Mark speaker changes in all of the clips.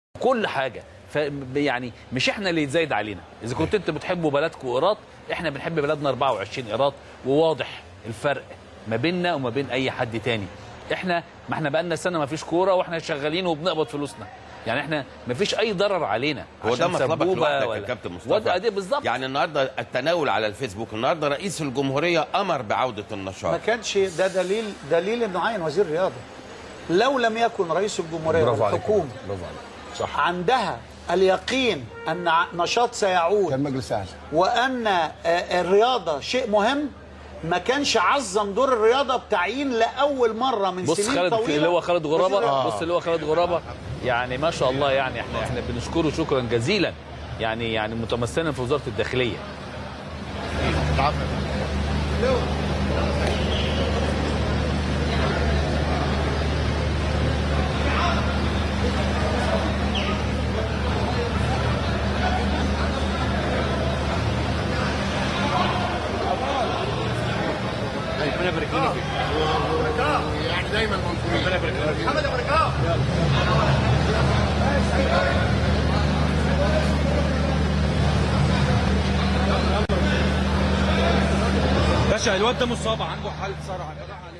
Speaker 1: كل حاجه ف يعني مش احنا اللي يتزايد علينا اذا كنت انت بتحبوا بلدكم ايراد احنا بنحب بلدنا 24 ايراد وواضح الفرق ما بيننا وما بين اي حد تاني احنا ما احنا بقالنا سنه ما فيش كوره واحنا شغالين وبنقبض فلوسنا يعني احنا ما فيش اي ضرر علينا
Speaker 2: هو ده
Speaker 1: عشان
Speaker 2: مطلبك
Speaker 1: سبوبة
Speaker 2: لوحدك يا
Speaker 1: ولا-
Speaker 2: كابتن
Speaker 1: وده
Speaker 2: مصطفى
Speaker 1: دي بالظبط
Speaker 2: يعني النهارده التناول على الفيسبوك النهارده رئيس الجمهوريه امر بعوده
Speaker 3: ما
Speaker 2: النشاط
Speaker 3: كانش ده دليل دليل انه عين وزير رياضه لو لم يكن رئيس الجمهوريه
Speaker 4: برافو عليك
Speaker 3: والحكومه
Speaker 4: برافو عليك صح
Speaker 3: عندها اليقين ان ع- نشاط سيعود
Speaker 4: كان مجلس اعلى
Speaker 3: وان آه، الرياضه شيء مهم ما كانش عظم دور الرياضه بتعيين لاول مره من
Speaker 1: بص
Speaker 3: سنين
Speaker 1: خالد
Speaker 3: طويله
Speaker 1: اللي هو خالد غرابه
Speaker 3: وزير
Speaker 1: آه. بص اللي هو خالد غرابه يعني ما شاء الله يعني احنا احنا بنشكره شكرا جزيلا يعني يعني متمثلا في وزاره الداخليه
Speaker 5: باشا الواد ده مصاب عنده حاله صرع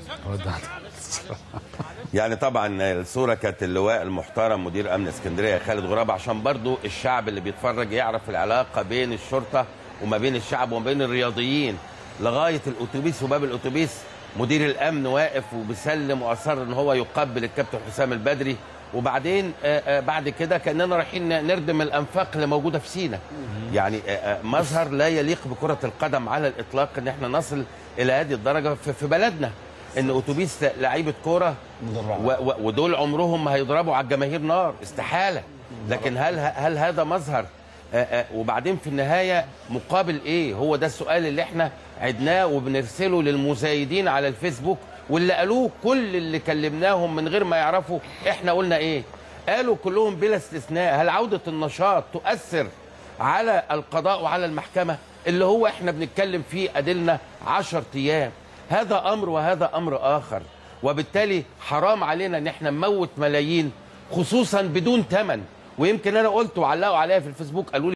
Speaker 2: يعني طبعا الصوره كانت اللواء المحترم مدير امن اسكندريه خالد غراب عشان برضو الشعب اللي بيتفرج يعرف العلاقه بين الشرطه وما بين الشعب وما بين الرياضيين لغايه الاتوبيس وباب الاتوبيس مدير الامن واقف وبيسلم واصر ان هو يقبل الكابتن حسام البدري وبعدين آه، آه، بعد كده كاننا رايحين نردم الانفاق اللي موجوده في سينا يعني آه، آه، مظهر لا يليق بكره القدم على الاطلاق ان احنا نصل الى هذه الدرجه في في بلدنا ان اتوبيس لعيبه كوره
Speaker 4: مدرعة.
Speaker 2: و- و- ودول عمرهم ما هيضربوا على الجماهير نار استحاله لكن هل هل هذا مظهر آه، آه، وبعدين في النهايه مقابل ايه هو ده السؤال اللي احنا عدناه وبنرسله للمزايدين على الفيسبوك واللي قالوه كل اللي كلمناهم من غير ما يعرفوا احنا قلنا ايه قالوا كلهم بلا استثناء هل عوده النشاط تؤثر على القضاء وعلى المحكمه اللي هو احنا بنتكلم فيه ادلنا 10 ايام هذا امر وهذا امر اخر وبالتالي حرام علينا ان احنا نموت ملايين خصوصا بدون ثمن ويمكن انا قلت وعلقوا عليا في الفيسبوك قالوا لي